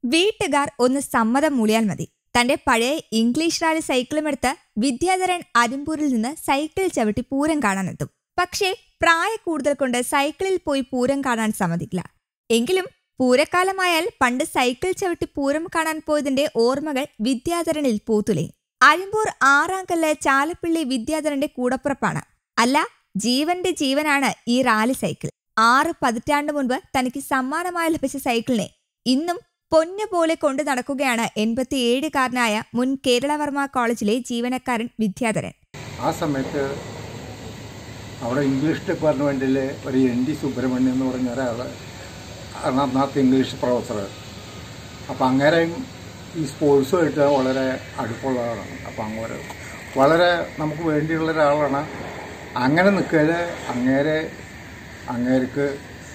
വീട്ടുകാർ ഒന്ന് സമ്മതം മൂളിയാൽ മതി തന്റെ പഴയ ഇംഗ്ലീഷ് റാലി സൈക്കിളുമെടുത്ത് വിദ്യാധരൻ അരുമ്പൂരിൽ നിന്ന് സൈക്കിൾ ചവിട്ടി പൂരം കാണാനെത്തും പക്ഷേ പ്രായ കൂടുതൽ കൊണ്ട് സൈക്കിളിൽ പോയി പൂരം കാണാൻ സമ്മതിക്കില്ല എങ്കിലും പൂരക്കാലമായാൽ പണ്ട് സൈക്കിൾ ചവിട്ടി പൂരം കാണാൻ പോയതിന്റെ ഓർമ്മകൾ വിദ്യാധരനിൽ പൂത്തുലയും അരുമ്പൂർ ആറാം കല്ല് ചാലപ്പിള്ളി വിദ്യാധരന്റെ കൂടപ്പുറപ്പാണ് അല്ല ജീവന്റെ ജീവനാണ് ഈ റാലി സൈക്കിൾ ആറ് പതിറ്റാണ്ട് മുൻപ് തനിക്ക് സമ്മാനമായി ലഭിച്ച സൈക്കിളിനെ ഇന്നും പൊന്നു പോലെ കൊണ്ടു നടക്കുകയാണ് എൺപത്തിയേഴുകാരനായ മുൻ കേരളവർമ്മ കോളേജിലെ ജീവനക്കാരൻ വിദ്യാധരൻ ആ സമയത്ത് അവിടെ ഇംഗ്ലീഷ് ഡിപ്പാർട്ട്മെൻറ്റിൽ ഒരു എൻ ഡി സുബ്രഹ്മണ്യം എന്ന് പറഞ്ഞ ഒരാൾ അന്നത്തെ ഇംഗ്ലീഷ് പ്രൊഫസർ അപ്പം അങ്ങേരെയും ഈ സ്പോർട്സുമായിട്ട് വളരെ അടുപ്പമുള്ളതാണ് അപ്പം അങ്ങനെ വളരെ നമുക്ക് വേണ്ടിയുള്ള ഒരാളാണ് അങ്ങനെ നിൽക്കൽ അങ്ങേരെ അങ്ങേർക്ക്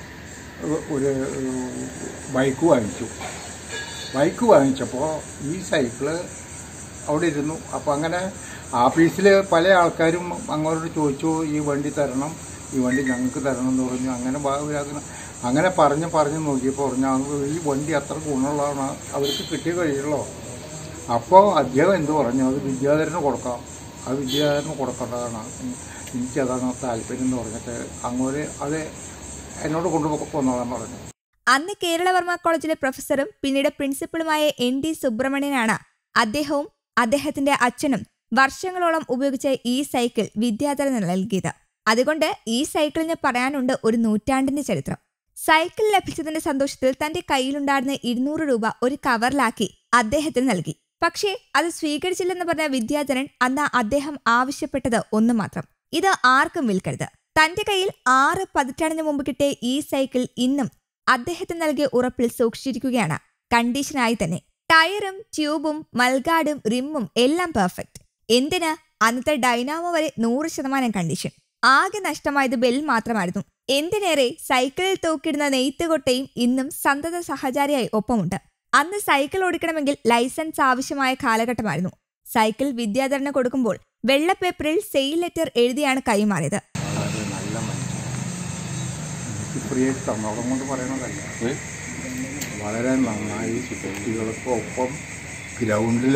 ഒരു ബൈക്ക് വാങ്ങിച്ചു ബൈക്ക് വാങ്ങിച്ചപ്പോൾ ഈ സൈക്കിള് അവിടെ ഇരുന്നു അപ്പോൾ അങ്ങനെ ആഫീസിൽ പല ആൾക്കാരും അങ്ങോട്ട് ചോദിച്ചു ഈ വണ്ടി തരണം ഈ വണ്ടി ഞങ്ങൾക്ക് തരണം എന്ന് പറഞ്ഞു അങ്ങനെ ഭാഗം അങ്ങനെ പറഞ്ഞ് പറഞ്ഞ് നോക്കിയപ്പോൾ പറഞ്ഞു ഈ വണ്ടി അത്ര ഗുണമുള്ളതാണ് അവർക്ക് കിട്ടി കഴിയുള്ളൂ അപ്പോൾ അദ്ദേഹം എന്ത് പറഞ്ഞു അത് വിദ്യാധരന് കൊടുക്കാം അത് വിദ്യാധരന് കൊടുക്കേണ്ടതാണ് എനിക്കതാണ് താല്പര്യം എന്ന് പറഞ്ഞിട്ട് അങ്ങോട്ട് അത് എന്നോട് കൊണ്ടുപോന്നോളാൻ പറഞ്ഞു അന്ന് കേരളവർമ്മ കോളേജിലെ പ്രൊഫസറും പിന്നീട് പ്രിൻസിപ്പളുമായ എൻ ഡി സുബ്രഹ്മണ്യനാണ് അദ്ദേഹവും അദ്ദേഹത്തിന്റെ അച്ഛനും വർഷങ്ങളോളം ഉപയോഗിച്ച ഈ സൈക്കിൾ വിദ്യാധരന് നൽകിയത് അതുകൊണ്ട് ഈ സൈക്കിളിന് പറയാനുണ്ട് ഒരു നൂറ്റാണ്ടിന്റെ ചരിത്രം സൈക്കിൾ ലഭിച്ചതിന്റെ സന്തോഷത്തിൽ തന്റെ കയ്യിലുണ്ടായിരുന്ന ഇരുന്നൂറ് രൂപ ഒരു കവറിലാക്കി അദ്ദേഹത്തിന് നൽകി പക്ഷേ അത് സ്വീകരിച്ചില്ലെന്ന് പറഞ്ഞ വിദ്യാധരൻ അന്ന് അദ്ദേഹം ആവശ്യപ്പെട്ടത് ഒന്ന് മാത്രം ഇത് ആർക്കും വിൽക്കരുത് തന്റെ കയ്യിൽ ആറ് പതിറ്റാണ്ടിന് മുമ്പ് കിട്ടിയ ഈ സൈക്കിൾ ഇന്നും അദ്ദേഹത്തിന് നൽകിയ ഉറപ്പിൽ സൂക്ഷിച്ചിരിക്കുകയാണ് കണ്ടീഷനായി തന്നെ ടയറും ട്യൂബും മൽഗാർഡും റിമ്മും എല്ലാം പെർഫെക്റ്റ് എന്തിന് അന്നത്തെ ഡൈനാമോ വരെ നൂറ് ശതമാനം കണ്ടീഷൻ ആകെ നഷ്ടമായത് ബെൽ മാത്രമായിരുന്നു എന്തിനേറെ സൈക്കിളിൽ തൂക്കിടുന്ന നെയ്ത്തുകൊട്ടയും ഇന്നും സന്തത സഹചാരിയായി ഒപ്പമുണ്ട് അന്ന് സൈക്കിൾ ഓടിക്കണമെങ്കിൽ ലൈസൻസ് ആവശ്യമായ കാലഘട്ടമായിരുന്നു സൈക്കിൾ വിദ്യാധരന് കൊടുക്കുമ്പോൾ വെള്ളപ്പേപ്പറിൽ സെയിൽ ലെറ്റർ എഴുതിയാണ് കൈമാറിയത് അത് നല്ല മനുഷ്യൻ എനിക്ക് ഫ്രീ ആയിട്ട് തന്നോളം കൊണ്ട് പറയണതല്ല വളരെ നന്നായി കുട്ടികൾക്കൊപ്പം ഗ്രൗണ്ടിൽ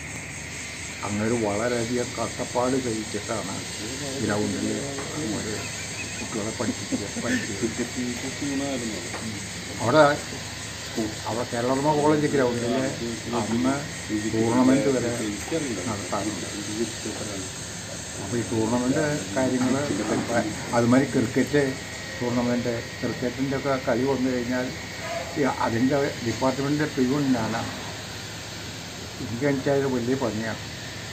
അങ്ങനെ വളരെയധികം കഷ്ടപ്പാട് കഴിച്ചിട്ടാണ് ഗ്രൗണ്ടിൽ ഒരു കുട്ടികളെ പഠിപ്പിക്കുക പഠിപ്പിക്കുക അവിടെ സ്കൂ- അവിടെ കേരളവർമ്മ കോളേജ് ഗ്രൗണ്ടിൽ അന്ന് ടൂർണമെൻറ്റ് വരെ നടത്താറുണ്ട് അപ്പോൾ ഈ ടൂർണമെൻറ്റ് കാര്യങ്ങൾ അതുമാതിരി ക്രിക്കറ്റ് ടൂർണമെൻറ്റ് ക്രിക്കറ്റിൻ്റെ ഒക്കെ കളി വന്നു കഴിഞ്ഞാൽ ഈ അതിൻ്റെ ഡിപ്പാർട്ട്മെൻറ്റിൻ്റെ പിയൂൺ ഞാനാണ് എനിക്കെനിക്കത് വലിയ പണിയാണ്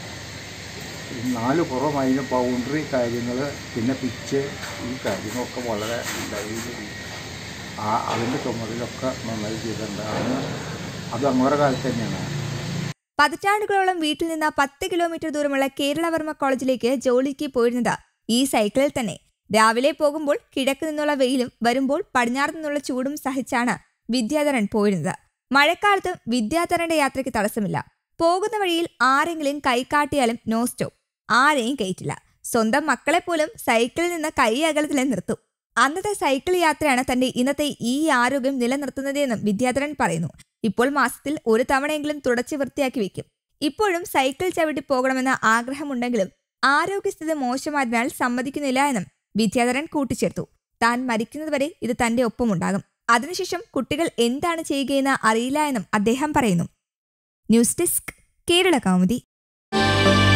ഈ നാല് പുറം അതിന് ബൗണ്ടറി കാര്യങ്ങൾ പിന്നെ പിച്ച് ഈ കാര്യങ്ങളൊക്കെ വളരെ ഡൈലി ആ അതിൻ്റെ ചുമതലയൊക്കെ നന്നായി ചെയ്തിട്ടുണ്ട് അന്ന് അത് അങ്ങോടെ കാലത്ത് തന്നെയാണ് പതിറ്റാണ്ടുകളോളം വീട്ടിൽ നിന്ന് പത്ത് കിലോമീറ്റർ ദൂരമുള്ള കേരളവർമ്മ കോളേജിലേക്ക് ജോലിക്ക് പോയിരുന്നത് ഈ സൈക്കിളിൽ തന്നെ രാവിലെ പോകുമ്പോൾ കിഴക്ക് നിന്നുള്ള വെയിലും വരുമ്പോൾ പടിഞ്ഞാറ് നിന്നുള്ള ചൂടും സഹിച്ചാണ് വിദ്യാധരൻ പോയിരുന്നത് മഴക്കാലത്തും വിദ്യാധരന്റെ യാത്രയ്ക്ക് തടസ്സമില്ല പോകുന്ന വഴിയിൽ ആരെങ്കിലും കൈകാട്ടിയാലും നോ സ്റ്റോപ്പ് ആരെയും കയറ്റില്ല സ്വന്തം മക്കളെ പോലും സൈക്കിളിൽ നിന്ന് കൈ അകലത്തിൽ നിർത്തും അന്നത്തെ സൈക്കിൾ യാത്രയാണ് തന്റെ ഇന്നത്തെ ഈ ആരോഗ്യം നിലനിർത്തുന്നതെന്നും വിദ്യാധരൻ പറയുന്നു ഇപ്പോൾ മാസത്തിൽ ഒരു തവണയെങ്കിലും തുടച്ച് വൃത്തിയാക്കി വെക്കും ഇപ്പോഴും സൈക്കിൾ ചവിട്ടി പോകണമെന്ന ആഗ്രഹമുണ്ടെങ്കിലും ആരോഗ്യസ്ഥിതി മോശമായതിനാൽ സമ്മതിക്കുന്നില്ല എന്നും വിദ്യാധരൻ കൂട്ടിച്ചേർത്തു താൻ മരിക്കുന്നതുവരെ ഇത് തന്റെ ഒപ്പമുണ്ടാകും അതിനുശേഷം കുട്ടികൾ എന്താണ് ചെയ്യുകയെന്ന് അറിയില്ല എന്നും അദ്ദേഹം പറയുന്നു ന്യൂസ് ഡെസ്ക് കേരള കൗമുദി